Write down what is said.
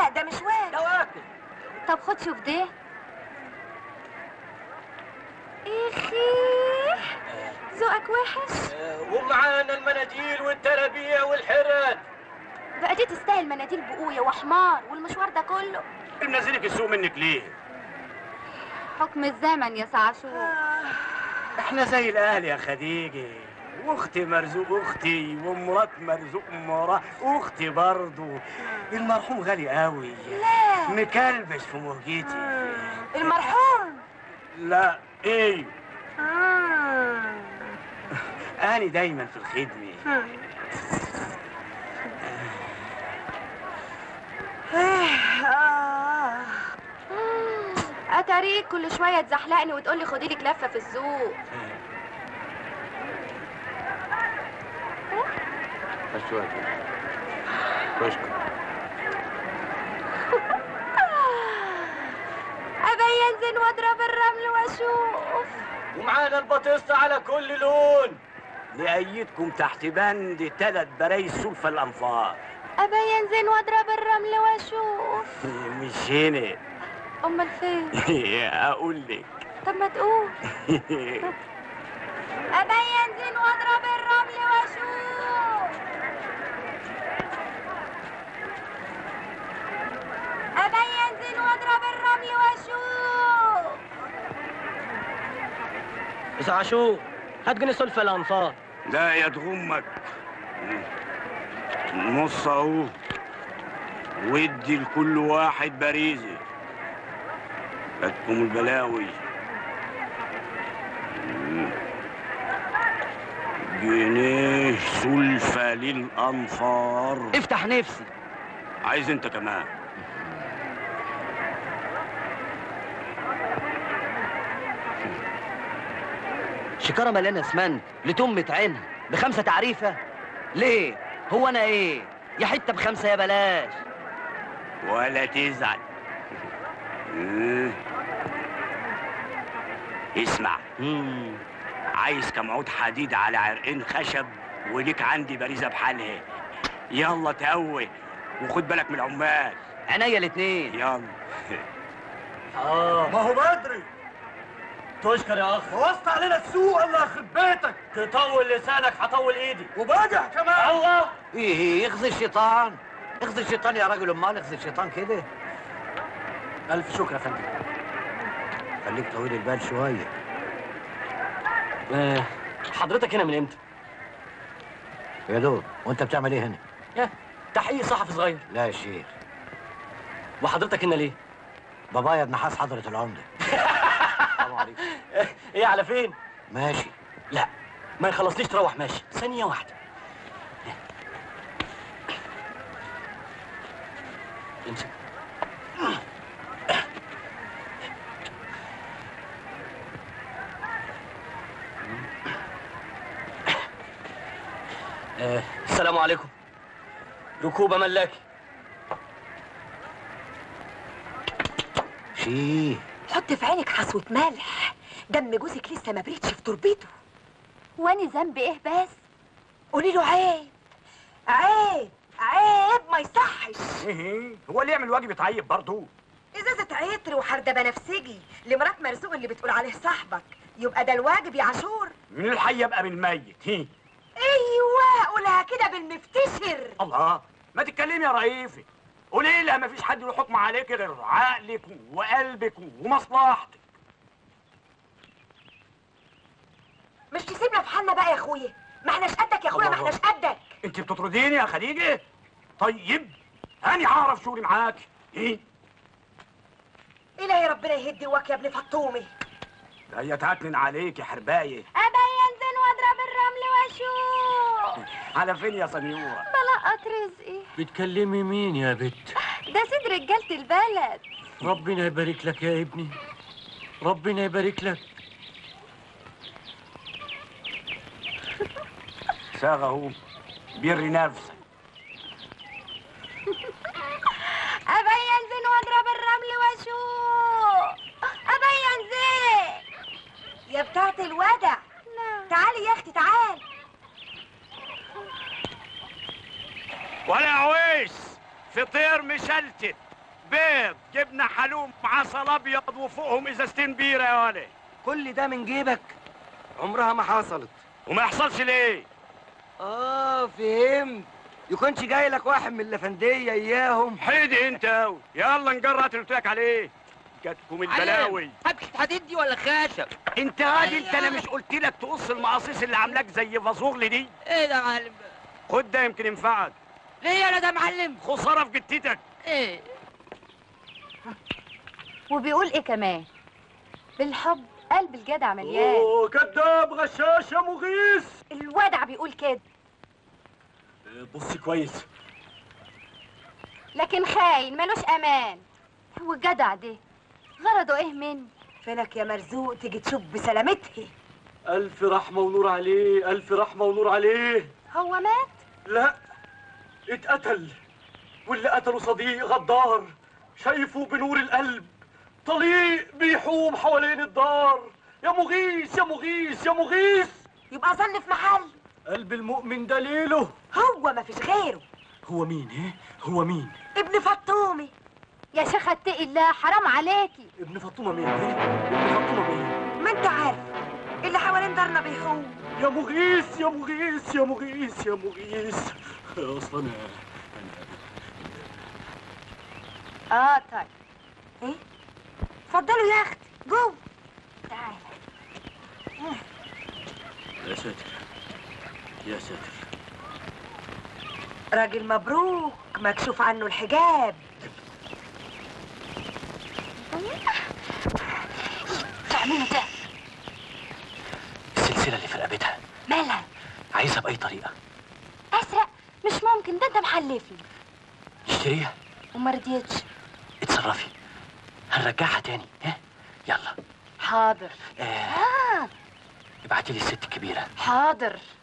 لا ده مش واكل ده واكل طب خد شوف ده اخي ذوقك وحش آه، ومعانا المناديل والترابيع والحرات بقى دي تستاهل مناديل بقوية وحمار والمشوار ده كله منزلك السوق منك ليه؟ حكم الزمن يا سعشور احنا زي الاهل يا خديجه واختي مرزوق اختي ومرات مرزوق مرات اختي برضو المرحوم غالي قوي لا مكلبش في مهجتي المرحوم لا ايه آه. انا دايما في الخدمه آه. اتاريك كل شوية تزحلقني وتقولي خدي لك لفة في السوق ابي ينزل واضرب الرمل واشوف ومعانا البطيسة على كل لون لأيدكم تحت بند تلات برايز سلفة الأنفار ابي ينزل واضرب الرمل واشوف مش هنا امال فين أقول لك طب ما تقول ابي ينزل واضرب الرمل واشوف ابي ينزل واضرب الرمل واشوف بس عاشور هات جنيه سلفة الأنفار لا يا امك نص اهو ودي لكل واحد باريزه جاتكم البلاوي جنيه سلفة للأنفار افتح نفسي عايز انت كمان شكارة مليانة اسمنت لتمة عينها بخمسة تعريفة ليه؟ هو أنا إيه؟ يا حتة بخمسة يا بلاش ولا تزعل مم. اسمع مم. عايز كم عود حديد على عرقين خشب وليك عندي باريزه بحالها يلا تقوي وخد بالك من العمال عينيا الاتنين يلا اه ما هو بدري تشكر يا أخ وسط علينا السوق الله يخرب بيتك تطول لسانك هطول إيدي وباجح كمان الله ايه يخزي الشيطان يخزي الشيطان يا راجل امال يخزي الشيطان كده ألف شكر يا فندم خليك طويل البال شويه آه، حضرتك هنا من امتى؟ يا دوب وانت بتعمل ايه هنا يا تحقيق صحفي صغير لا يا شيخ وحضرتك هنا ليه؟ بابايا ابن حاس حضره العمده السلام عليكم ايه على فين؟ ماشي لا ما يخلصليش تروح ماشي ثانية واحدة امسك آه، السلام عليكم ركوبة ملاكي شيه حط في عينك حصوة ملح دم جوزك لسه ما بريتش في تربته واني ذنبي ايه بس قولي له عيب عيب عيب ما يصحش ايه هو اللي يعمل واجب يتعيب برضه ازازة عطر وحردة بنفسجي لمرات مرزوق اللي بتقول عليه صاحبك يبقى ده الواجب يا عاشور من الحي يبقى بالميت هي ايوه قولها كده بالمفتشر الله ما تتكلمي يا رئيفي قولي لها ما فيش حد له حكم عليك غير عقلك وقلبك ومصلحتك مش تسيبنا في حالنا بقى يا اخويا ما احناش قدك يا اخويا ما الله. احناش قدك انت بتطرديني يا خديجه طيب انا هعرف شغلي معاك ايه الهي ربنا يهدي واك يا ابن فطومي ده هي تعتنن عليك يا حربايه ابي ينزل واضرب الرمل واشوف على فين يا سنيوره بلقط رزقي بتكلمي مين يا بت؟ ده سيد رجالة البلد ربنا يبارك لك يا ابني ربنا يبارك لك ساغ اهو بيري نفسك ابي ينزل واضرب الرمل واشوف ابي ينزل يا بتاعت الودع نعم تعالي يا اختي تعال ولا عويس فطير مشلتت بيض جبنه حلوم عسل ابيض وفوقهم ازازتين بيره يا ولد كل ده من جيبك عمرها ما حصلت وما يحصلش ليه اه فهمت يكونش جاي لك واحد من الافنديه اياهم حيدي انت اوي يلا نجرأت اللي قلت لك عليه جاتكم البلاوي حبكة حديد دي ولا خشب انت هادي انت انا مش قلت لك تقص المقاصيص اللي عاملاك زي فازوغلي دي ايه ده يا معلم خد ده يمكن ينفعك ليه انا ده معلم خساره في جتتك ايه وبيقول ايه كمان بالحب قلب الجدع مليان اوه كذاب غشاش يا مغيث الودع بيقول كده بصي كويس لكن خاين ملوش امان هو الجدع ده غرضه ايه مني فينك يا مرزوق تيجي تشوف بسلامتها الف رحمه ونور عليه الف رحمه ونور عليه هو مات لا اتقتل واللي قتله صديق غدار شايفه بنور القلب طليق بيحوم حوالين الدار يا مغيث يا مغيث يا مغيث يبقى ظل في محل قلب المؤمن دليله هو ما فيش غيره هو مين ايه هو مين ابن فطومي يا شيخ اتقي الله حرام عليكي ابن فاطمه مين ايه ابن فاطمه مين ما انت عارف اللي حوالين دارنا بيحوم يا مغيث يا مغيث يا مغيث يا مغيث اصلا انا اه طيب ايه اتفضلوا يا اختي جوه تعالى يا ساتر يا ساتر راجل مبروك مكشوف عنه الحجاب تعملوا ده السلسله اللي في رقبتها مالها عايزها باي طريقه اسرق مش ممكن ده انت محلفني نشتريها وما رضيتش اتصرفي هنرجعها تاني ها يلا حاضر آه اه ابعتي لي الست الكبيره حاضر